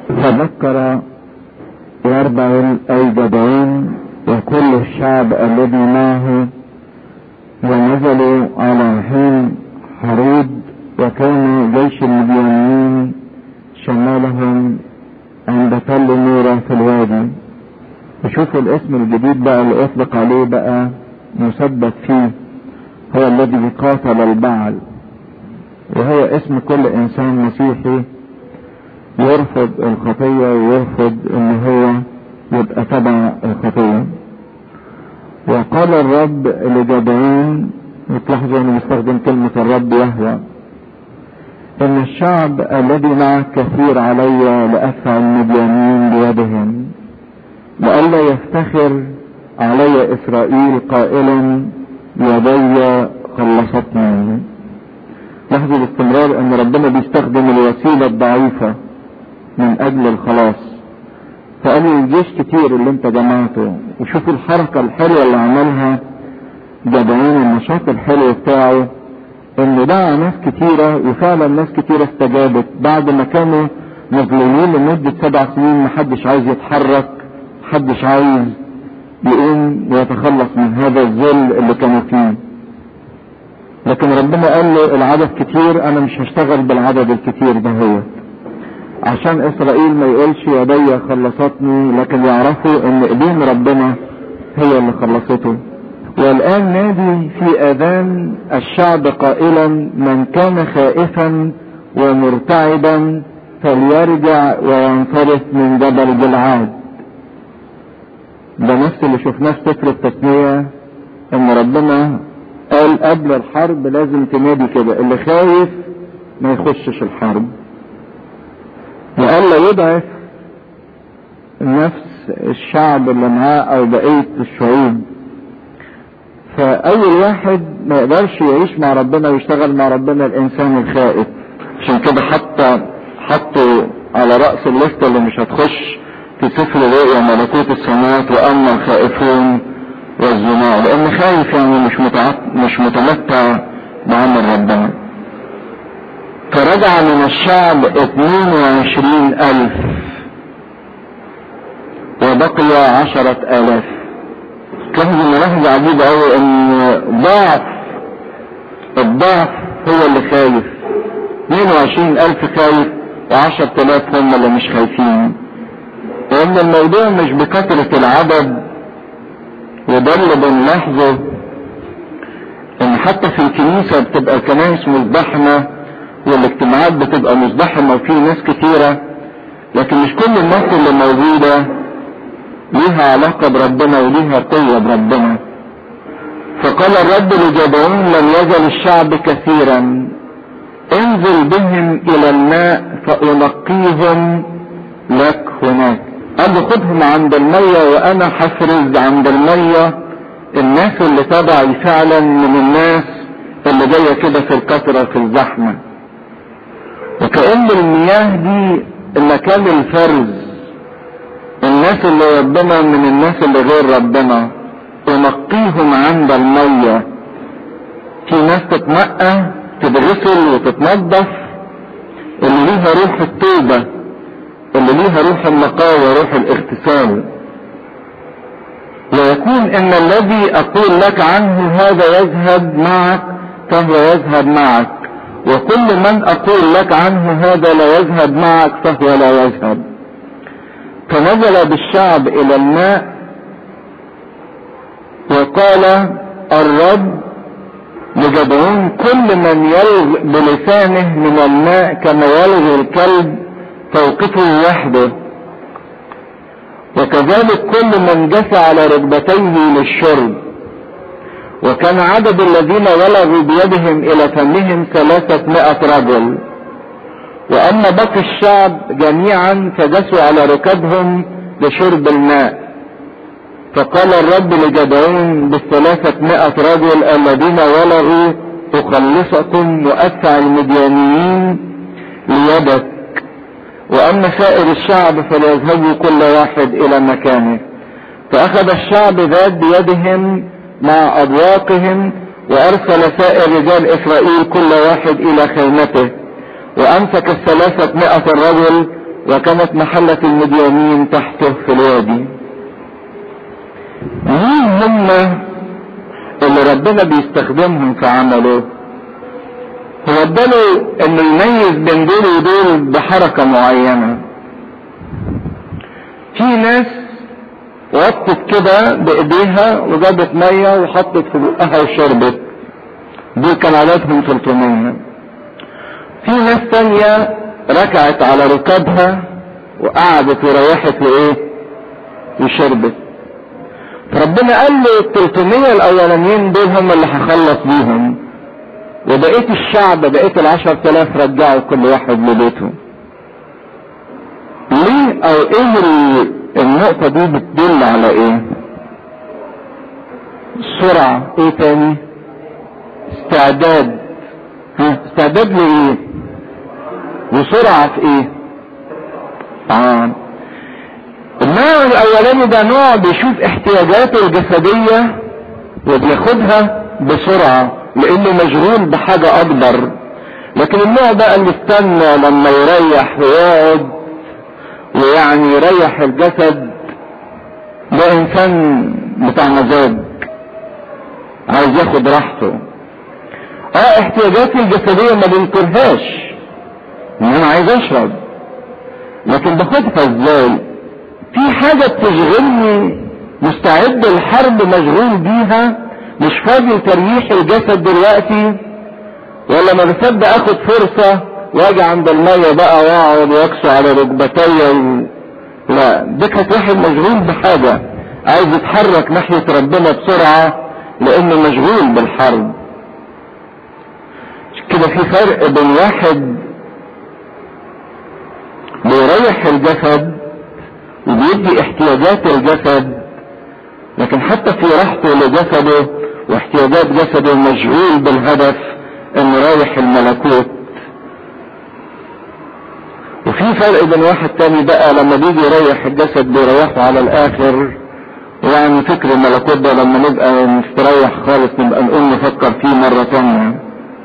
فذكر يربع أي جدعون وكل الشعب الذي معه ونزلوا على حين حرود وكان جيش المديانيين شمالهم عند تل نورة في الوادي وشوفوا الاسم الجديد بقى اللي اطلق عليه بقى مثبت فيه هو الذي قاتل البعل وهو اسم كل انسان مسيحي يرفض الخطية ويرفض ان هو يبقى تبع الخطية وقال الرب لجدعون وتلاحظوا انه بيستخدم كلمة الرب يهوى ان الشعب الذي معك كثير علي لأدفع المديانين بيدهم لئلا يفتخر علي اسرائيل قائلا يدي خلصتني لاحظوا باستمرار ان ربنا بيستخدم الوسيلة الضعيفة من اجل الخلاص فقال لي الجيش كتير اللي انت جمعته وشوفوا الحركة الحلوة اللي عملها جدعين النشاط الحلو بتاعه انه دعا ناس كتيرة وفعلا ناس كتيرة استجابت بعد ما كانوا مظلومين لمدة سبع سنين محدش عايز يتحرك محدش عايز يقوم ويتخلص من هذا الذل اللي كانوا فيه لكن ربنا قال له العدد كتير انا مش هشتغل بالعدد الكتير ده هو عشان اسرائيل ما يقولش يدي خلصتني لكن يعرفوا ان ايدين ربنا هي اللي خلصته والان نادي في اذان الشعب قائلا من كان خائفا ومرتعبا فليرجع وينصرف من جبل جلعاد ده نفس اللي شفناه في سفر التثنية ان ربنا قال قبل الحرب لازم تنادي كده اللي خايف ما يخشش الحرب وقال يضعف نفس الشعب اللي معاه او بقية الشعوب فاول واحد ما يقدرش يعيش مع ربنا ويشتغل مع ربنا الانسان الخائف عشان كده حتى حطوا على رأس الليستة اللي مش هتخش في سفر رؤيا ملكوت السماوات واما الخائفون والزنا لان خايف يعني مش متعط... مش متمتع بعمل ربنا فرجع من الشعب 22 الف وبقي عشرة الاف تلاحظ ملاحظة عجيبة اوي ان ضعف الضعف هو اللي خايف 22 الف خايف وعشرة الاف هم اللي مش خايفين لان الموضوع مش بكثرة العدد وده اللي بنلاحظه ان حتى في الكنيسة بتبقى الكنائس مزدحمة والاجتماعات بتبقى مزدحمة وفي ناس كتيرة لكن مش كل الناس اللي موجودة ليها علاقة بربنا وليها قوة بربنا فقال الرب لجدعون لم يزل الشعب كثيرا انزل بهم الى الماء فانقيهم لك هناك قال له خدهم عند المية وانا حفرز عند المية الناس اللي تبعي فعلا من الناس اللي جاية كده في الكثرة في الزحمة وكأن المياه دي مكان الفرز الناس اللي ربنا من الناس اللي غير ربنا ونقيهم عند المية في ناس تتنقى تتغسل وتتنظف اللي ليها روح التوبة اللي ليها روح النقاوة روح الاغتسال ويكون ان الذي اقول لك عنه هذا يذهب معك فهو يذهب معك وكل من اقول لك عنه هذا لا يذهب معك فهو لا يذهب فنزل بالشعب الى الماء وقال الرب لجدعون كل من يلغ بلسانه من الماء كما يلغي الكلب فوقفه وحده وكذلك كل من جثى على ركبتيه للشرب وكان عدد الذين ولغوا بيدهم الى فمهم ثلاثة رجل واما باقي الشعب جميعا فجسوا على ركبهم لشرب الماء فقال الرب لجدعون بالثلاثة مائة رجل الذين ولغوا اخلصكم وادفع المديانيين ليدك واما سائر الشعب فليذهبوا كل واحد الى مكانه فاخذ الشعب ذات بيدهم مع اضواقهم وارسل سائر رجال اسرائيل كل واحد الى خيمته وامسك الثلاثة مائة الرجل وكانت محلة المديانين تحته في الوادي مين هم اللي ربنا بيستخدمهم في عمله هو اداله انه يميز بين دول ودول بحركة معينة في ناس وطت كده بايديها وجابت مية وحطت في بقها وشربت دول كان عددهم 300 في ناس تانية ركعت على ركابها وقعدت وريحت وايه وشربت فربنا قال له ال 300 الاولانيين دول هم اللي هخلص بيهم وبقيت الشعب بقيت ال 10000 رجعوا كل واحد لبيته ليه او ايه النقطة دي بتدل على ايه السرعة ايه تاني استعداد ها استعداد لايه وسرعة في ايه اه النوع الاولاني ده نوع بيشوف احتياجاته الجسدية وبياخدها بسرعة لانه مشغول بحاجة اكبر لكن النوع بقى اللي استنى لما يريح ويقعد ويعني يريح الجسد ده انسان بتاع مزاج عايز ياخد راحته اه احتياجاتي الجسدية ما بنكرهاش ان انا عايز اشرب لكن باخدها ازاي في حاجة بتشغلني مستعد الحرب مشغول بيها مش فاضي لتريح الجسد دلوقتي ولا ما بصدق اخد فرصة واجي عند المية بقى واقعد واكسو على ركبتي و... لا ده كانت واحد مشغول بحاجة عايز يتحرك ناحية ربنا بسرعة لانه مشغول بالحرب كده في فرق بين واحد بيريح الجسد وبيدي احتياجات الجسد لكن حتى في راحته لجسده واحتياجات جسده مشغول بالهدف انه رايح الملكوت وفي فرق بين واحد تاني بقى لما بيجي يريح الجسد بيريحه على الاخر يعني فكر الملكوت ده لما نبقى نستريح خالص نبقى نقوم نفكر فيه مرة تانية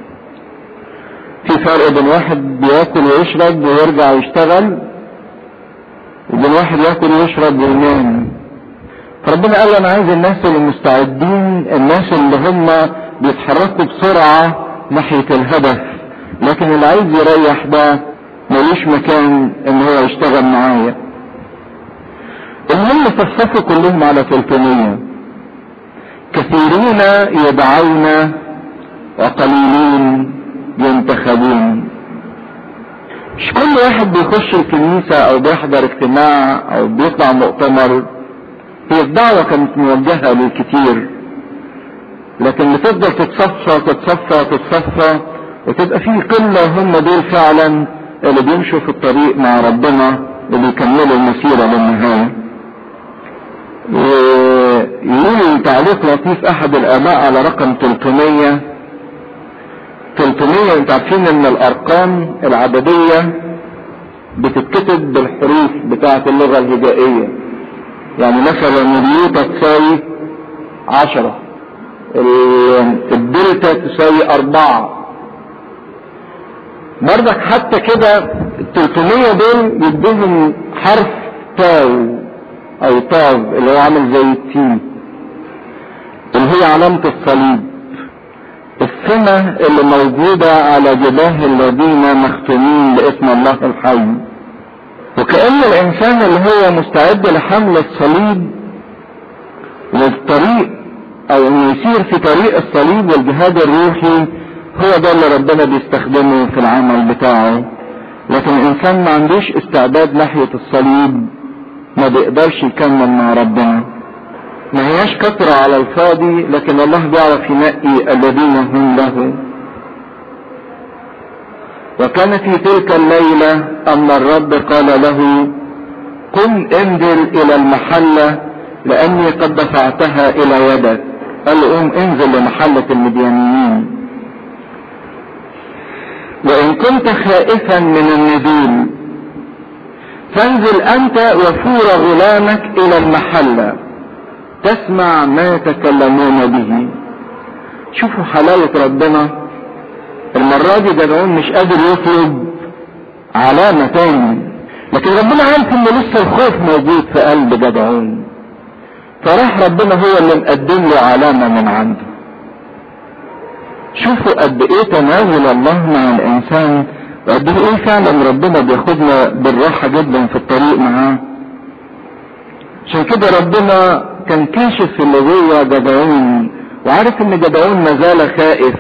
في فرق بين واحد بياكل ويشرب ويرجع يشتغل وبين واحد ياكل ويشرب وينام فربنا قال انا عايز الناس اللي مستعدين الناس اللي هم بيتحركوا بسرعة ناحية الهدف لكن اللي عايز يريح ده ملوش مكان ان هو يشتغل معايا المهم صفصفوا كلهم على 300 كثيرون يدعون وقليلون ينتخبون مش كل واحد بيخش الكنيسة او بيحضر اجتماع او بيطلع مؤتمر هي الدعوة كانت موجهة للكتير لكن بتفضل تتصفى تتصفى تتصفى وتبقى في قلة هم دول فعلا اللي بيمشوا في الطريق مع ربنا اللي يكملوا المسيرة للنهاية ويقول تعليق لطيف احد الاباء على رقم 300 300 انتوا عارفين ان الارقام العددية بتتكتب بالحروف بتاعة اللغة الهجائية يعني مثلا اليوتا تساوي عشرة الدلتا تساوي اربعة برضك حتى كده ال 300 دول يدوهم حرف تاو او طاز اللي هو عامل زي التين اللي هي علامة الصليب السمة اللي موجودة على جباه الذين مختومين باسم الله الحي وكأن الإنسان اللي هو مستعد لحمل الصليب والطريق أو إنه يسير في طريق الصليب والجهاد الروحي هو ده اللي ربنا بيستخدمه في العمل بتاعه لكن الإنسان ما عندوش استعداد ناحية الصليب ما بيقدرش يكمل مع ربنا ما هياش كثرة على الفاضي لكن الله بيعرف ينقي الذين هم له وكان في تلك الليلة أن الرب قال له قم انزل إلى المحلة لأني قد دفعتها إلى يدك قال له قم انزل لمحلة المديانيين وإن كنت خائفا من النزول فانزل أنت وفور غلامك إلى المحلة تسمع ما يتكلمون به شوفوا حلالة ربنا المرة دي جدعون مش قادر يطلب علامة تاني لكن ربنا عارف ان لسه الخوف موجود في قلب جدعون فراح ربنا هو اللي مقدم له علامة من عنده شوفوا قد ايه تناول الله مع الانسان وقد ايه فعلا ربنا بياخدنا بالراحة جدا في الطريق معاه عشان كده ربنا كان كاشف اللي جوه جدعون وعارف ان جدعون ما زال خائف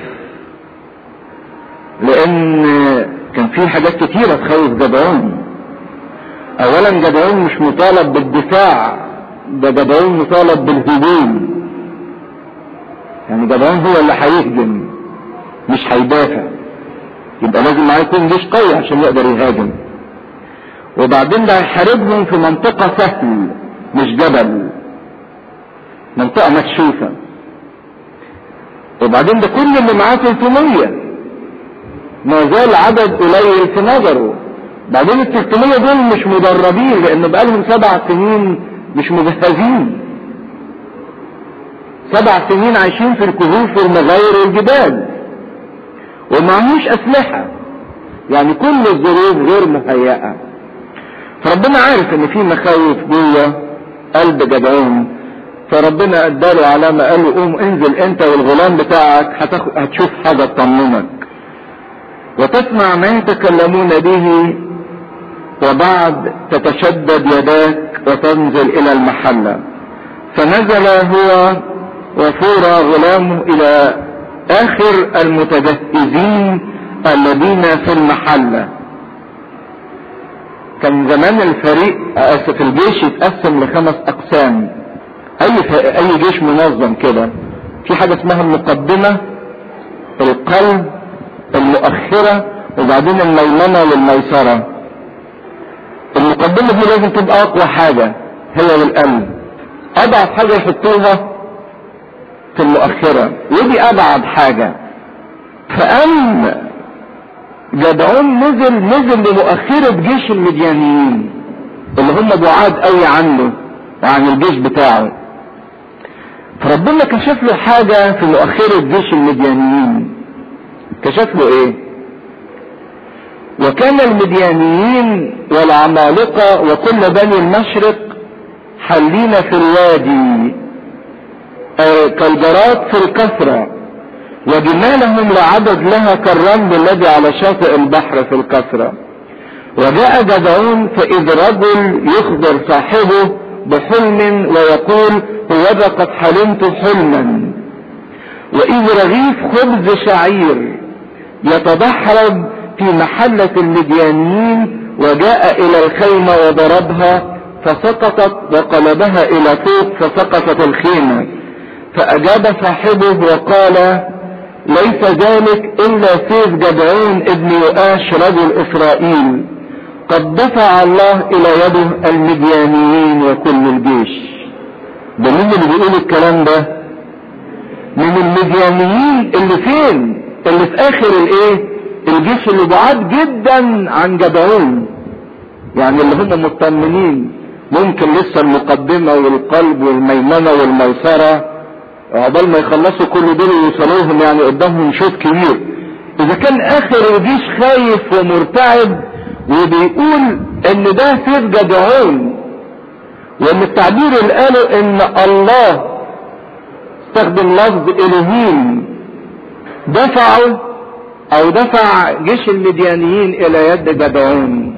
لان كان في حاجات كتيرة تخوف جدعون اولا جدعون مش مطالب بالدفاع ده جدعون مطالب بالهجوم يعني جدعون هو اللي هيهجم مش هيدافع يبقى لازم معاه يكون جيش قوي عشان يقدر يهاجم وبعدين ده هيحاربهم في منطقة سهل مش جبل منطقة مكشوفة وبعدين ده كل اللي معاه 300 ما زال عدد قليل في نظره بعدين ال 300 دول مش مدربين لان بقالهم سبع سنين مش مجهزين سبع سنين عايشين في الكهوف والمغاير والجبال ومعهوش اسلحة يعني كل الظروف غير مهيئة فربنا عارف ان في مخاوف جوه قلب جدعون فربنا اداله علامة قال له قوم انزل انت والغلام بتاعك هتاخد هتشوف حاجة تطمنك وتسمع ما يتكلمون به وبعد تتشدد يداك وتنزل الى المحلة فنزل هو وفور غلامه الى اخر المتجهزين الذين في المحلة كان زمان الفريق اسف الجيش يتقسم لخمس اقسام اي ف... اي جيش منظم كده في حاجة اسمها المقدمة القلب المؤخرة وبعدين الميمنة والميسرة المقدمة دي لازم تبقى اقوى حاجة هي والقلب اضعف حاجة يحطوها في المؤخرة ودي ابعد حاجة فقام جدعون نزل نزل لمؤخرة جيش المديانيين اللي هم بعاد قوي عنه وعن الجيش بتاعه فربنا كشف له حاجة في مؤخرة جيش المديانيين كشف له ايه وكان المديانيين والعمالقة وكل بني المشرق حلين في الوادي آه كالجراد في الكثرة وجمالهم لعدد لها كالرمل الذي على شاطئ البحر في الكثرة وجاء جدعون فإذ رجل يخبر صاحبه بحلم ويقول هوذا قد حلمت حلما وإذ رغيف خبز شعير يتدحرج في محلة المديانيين وجاء إلى الخيمة وضربها فسقطت وقلبها إلى فوق فسقطت الخيمة فأجاب صاحبه وقال ليس ذلك إلا سيف جدعون ابن يؤاش رجل إسرائيل قد دفع الله إلى يده المديانيين وكل الجيش ده مين اللي بيقول الكلام ده من المديانيين اللي فين اللي في اخر الايه الجيش اللي بعاد جدا عن جدعون يعني اللي هم مطمنين ممكن لسه المقدمة والقلب والميمنة والميسرة عقبال ما يخلصوا كل دول ويوصلوهم يعني قدامهم شوط كبير اذا كان اخر الجيش خايف ومرتعب وبيقول ان ده سيف جدعون وان التعبير اللي قاله ان الله استخدم لفظ الهيم دفعوا او دفع جيش المديانيين الى يد جدعون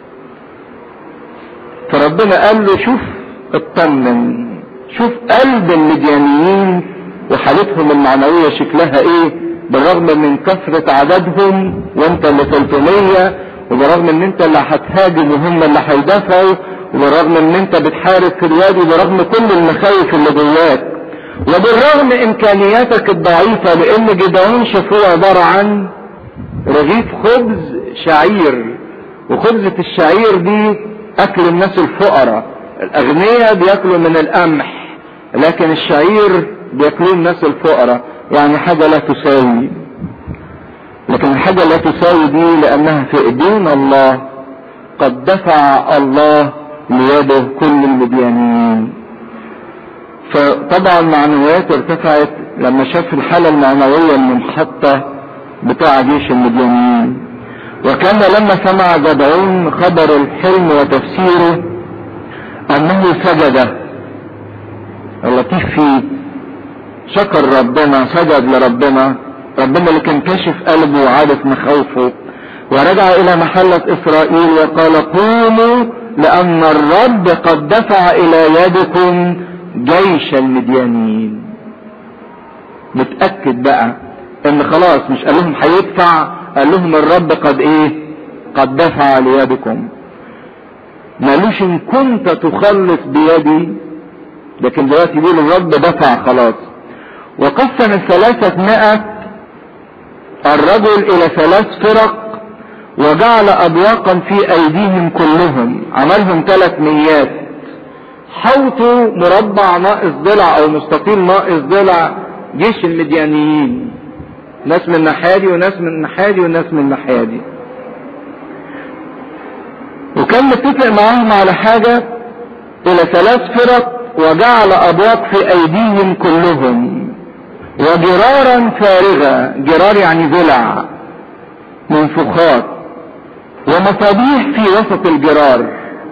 فربنا قال له شوف اطمن شوف قلب المديانيين وحالتهم المعنوية شكلها ايه بالرغم من كثرة عددهم وانت اللي 300 وبرغم ان انت اللي هتهاجم وهم اللي هيدافعوا وبرغم ان انت بتحارب في الوادي وبرغم كل المخاوف اللي جواك وبالرغم امكانياتك الضعيفة لان جدعون شافوه عبارة عن رغيف خبز شعير وخبزة الشعير دي اكل الناس الفقراء الاغنياء بياكلوا من القمح لكن الشعير بياكلوه الناس الفقراء يعني حاجة لا تساوي لكن الحاجة لا تساوي دي لانها في ايدين الله قد دفع الله ليده كل المديانين فطبعا معنوياته ارتفعت لما شاف الحالة المعنوية المنحطة بتاع جيش المديانين وكان لما سمع جدعون خبر الحلم وتفسيره انه سجد اللطيف فيه شكر ربنا سجد لربنا ربنا اللي كان كاشف قلبه وعارف مخاوفه ورجع الى محلة اسرائيل وقال قوموا لان الرب قد دفع الى يدكم جيش المديانين متأكد بقى ان خلاص مش قال لهم هيدفع قال لهم الرب قد ايه قد دفع ليدكم مالوش ان كنت تخلص بيدي لكن دلوقتي بيقول الرب دفع خلاص وقسم الثلاثة مئة الرجل الى ثلاث فرق وجعل ابواقا في ايديهم كلهم عملهم ثلاث ميات حوطوا مربع ناقص ضلع او مستطيل ناقص ضلع جيش المديانيين ناس من الناحيه دي وناس من الناحيه دي وناس من الناحيه دي وكان متفق معاهم على حاجه الى ثلاث فرق وجعل ابواق في ايديهم كلهم وجرارا فارغة جرار يعني ضلع منفوخات ومصابيح في وسط الجرار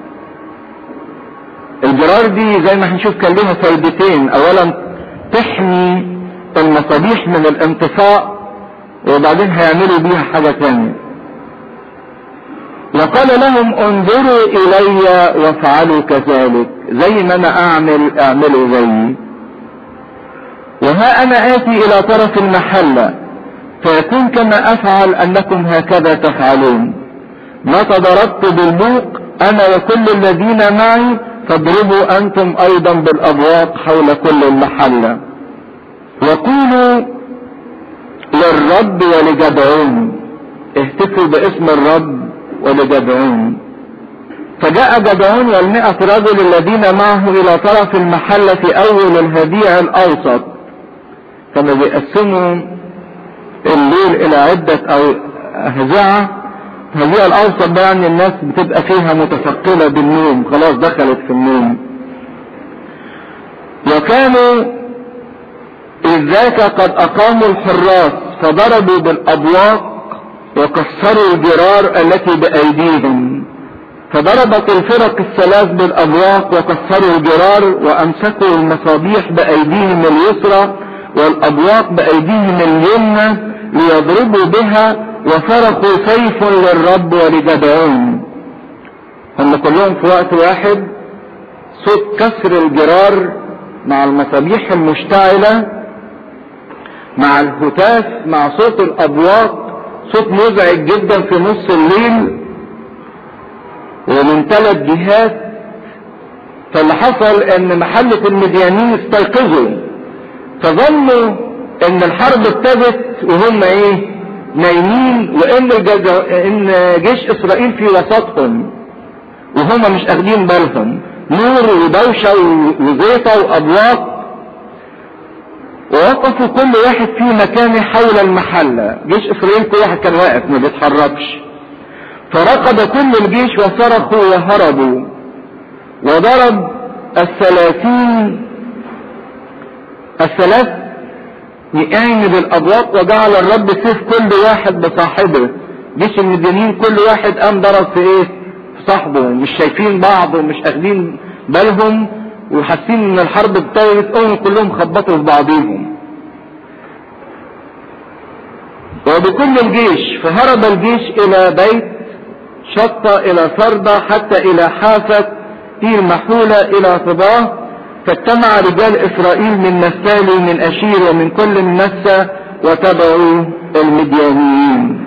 الجرار دي زي ما هنشوف كان لها فايدتين اولا تحمي المصابيح من الانطفاء وبعدين هيعملوا بيها حاجة تانية وقال لهم انظروا الي وافعلوا كذلك زي ما انا اعمل اعملوا زيي وها انا اتي الى طرف المحلة فيكون كما افعل انكم هكذا تفعلون متى ضربت بالبوق انا وكل الذين معي فاضربوا انتم ايضا بالابواق حول كل المحلة وقولوا للرب ولجدعون اهتفوا باسم الرب ولجدعون فجاء جدعون والمئة رجل الذين معه الى طرف المحلة في اول الهديع الاوسط كانوا بيقسموا الليل الى عدة او اهزعة هذه الاوسط ده يعني الناس بتبقى فيها متثقلة بالنوم خلاص دخلت في النوم وكانوا اذ ذاك قد اقاموا الحراس فضربوا بالابواق وكسروا الجرار التي بايديهم فضربت الفرق الثلاث بالابواق وكسروا الجرار وامسكوا المصابيح بايديهم اليسرى والابواق بايديهم اليمنى ليضربوا بها وصرخوا سيف للرب ولجدعون هم كلهم في وقت واحد صوت كسر الجرار مع المصابيح المشتعلة مع الهتاف مع صوت الابواق صوت مزعج جدا في نص الليل ومن ثلاث جهات فاللي حصل ان محلة المديانين استيقظوا فظنوا ان الحرب ابتدت وهم ايه نايمين وان الجز... ان جيش اسرائيل في وسطهم وهم مش اخدين بالهم نور ودوشة وزيطة وابواق ووقفوا كل واحد في مكانه حول المحلة جيش اسرائيل كل واحد كان واقف ما بيتحركش فركض كل الجيش وصرخوا وهربوا وضرب الثلاثين الثلاث مئين بالابواق وجعل الرب سيف كل واحد بصاحبه جيش المدينين كل واحد قام ضرب في ايه في صاحبه مش شايفين بعض ومش اخدين بالهم وحاسين ان الحرب ابتدت قوم كلهم خبطوا في بعضهم وبكل الجيش فهرب الجيش الى بيت شط الى سردة حتى الى حافة تير محولة الى صباه فاجتمع رجال اسرائيل من نفتالي ومن اشير ومن كل منسى وتبعوا المديانيين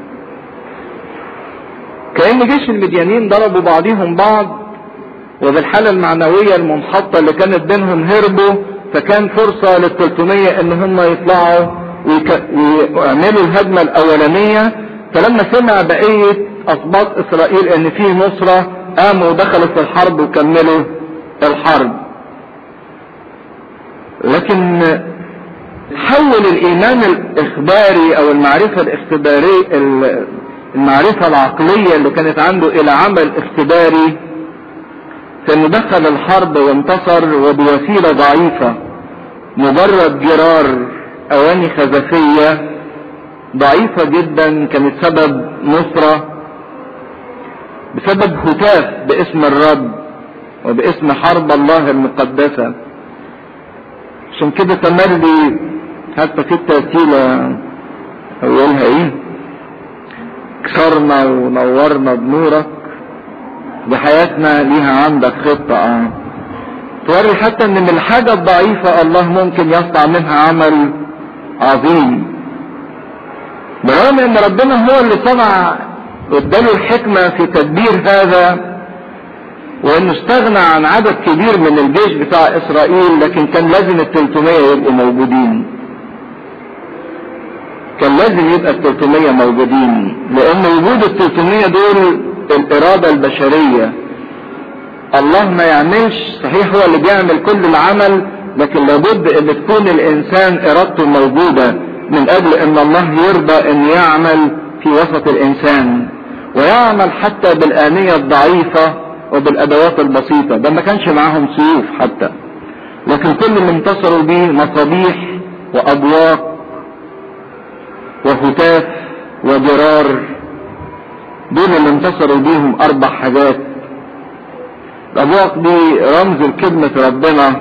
كأن جيش المديانيين ضربوا بعضهم بعض وبالحالة المعنوية المنحطة اللي كانت بينهم هربوا فكان فرصة لل300 ان هم يطلعوا ويعملوا الهجمة الاولانية فلما سمع بقية اسباط اسرائيل ان في نصرة قاموا ودخلوا في الحرب وكملوا الحرب لكن حول الايمان الاخباري او المعرفة الاختبارية المعرفة العقلية اللي كانت عنده الى عمل اختباري فانه دخل الحرب وانتصر وبوسيلة ضعيفة مجرد جرار اواني خزفية ضعيفة جدا كانت سبب نصرة بسبب هتاف باسم الرب وباسم حرب الله المقدسة عشان كده تملي حتى في الترتيلة أولها إيه؟ كسرنا ونورنا بنورك بحياتنا ليها عندك خطة اه توري حتى ان من الحاجة الضعيفة الله ممكن يصنع منها عمل عظيم برغم ان ربنا هو اللي صنع واداله الحكمة في تدبير هذا وانه استغنى عن عدد كبير من الجيش بتاع اسرائيل لكن كان لازم ال 300 يبقوا موجودين كان لازم يبقى ال 300 موجودين لان وجود ال 300 دول الاراده البشريه الله ما يعملش صحيح هو اللي بيعمل كل العمل لكن لابد ان تكون الانسان ارادته موجوده من اجل ان الله يرضى ان يعمل في وسط الانسان ويعمل حتى بالآنية الضعيفة وبالادوات البسيطة ده ما كانش معاهم سيوف حتى لكن كل اللي انتصروا بيه مصابيح واضواء وهتاف وجرار دول اللي انتصروا بيهم اربع حاجات الابواق دي رمز لكلمة ربنا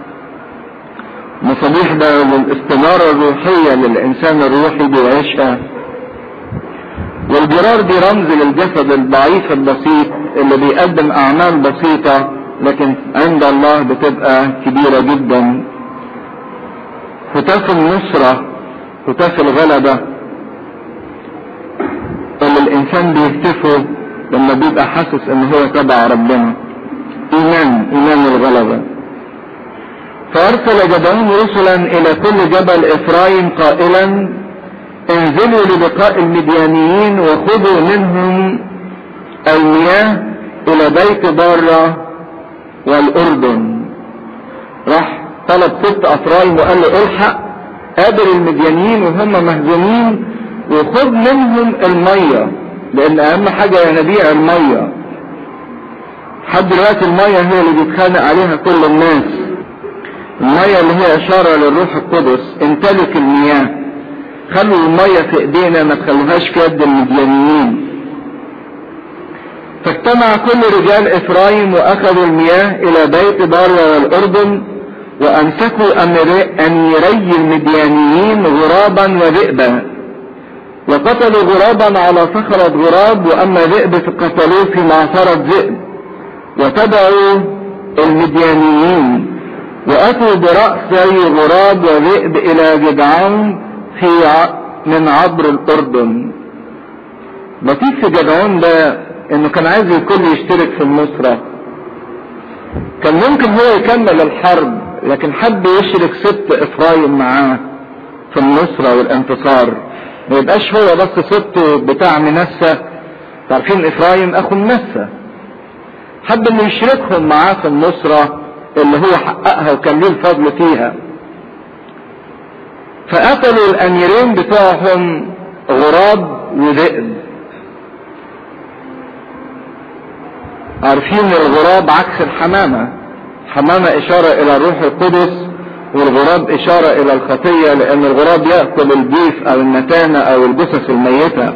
مصابيح ده للاستنارة الروحية للانسان الروحي بيعيشها والجرار دي رمز للجسد الضعيف البسيط اللي بيقدم اعمال بسيطة لكن عند الله بتبقى كبيرة جدا هتاف النصرة هتاف الغلبة اللي الانسان بيهتفه لما بيبقى حاسس ان هو تبع ربنا ايمان ايمان الغلبة فارسل جدعون رسلا الى كل جبل افرايم قائلا انزلوا للقاء المديانيين وخذوا منهم المياه الى بيت بارة والاردن راح طلب ست افرايم وقال له الحق قابل المديانيين وهم مهزومين وخذ منهم المية لان اهم حاجة ينابيع المية لحد دلوقتي المية هي اللي بيتخانق عليها كل الناس المية اللي هي اشارة للروح القدس امتلك المياه خلوا المية في ايدينا ما تخلوهاش في يد المديانيين فاجتمع كل رجال افرايم واخذوا المياه الى بيت بارة والاردن وامسكوا اميري المديانيين غرابا وذئبا وقتلوا غرابا على صخرة غراب واما ذئب فقتلوه في معصرة ذئب وتبعوا المديانيين واتوا برأسي غراب وذئب الى جدعان في ع... من عبر الاردن لطيف في جدعون ده انه كان عايز الكل يشترك في النصرة كان ممكن هو يكمل الحرب لكن حب يشرك ست افرايم معاه في النصرة والانتصار ما يبقاش هو بس ست بتاع منسى عارفين افرايم اخو منسى حب انه يشركهم معاه في النصرة اللي هو حققها وكان له الفضل فيها فقتلوا الاميرين بتوعهم غراب وذئب عارفين الغراب عكس الحمامة حمامة اشارة الى الروح القدس والغراب اشارة الى الخطية لان الغراب يأكل الجيف او النتانة او الجثث الميتة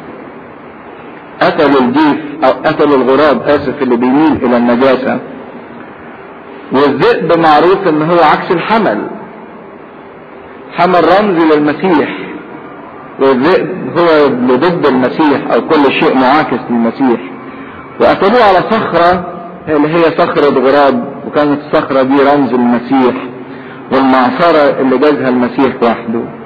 قتلوا الجيف او قتلوا الغراب اسف اللي بيميل الى النجاسة والذئب معروف ان هو عكس الحمل حمل رمز للمسيح والذئب هو ضد المسيح او كل شيء معاكس للمسيح وقتلوه على صخرة اللي هي صخرة غراب وكانت الصخرة دي رمز المسيح والمعصرة اللي جازها المسيح وحده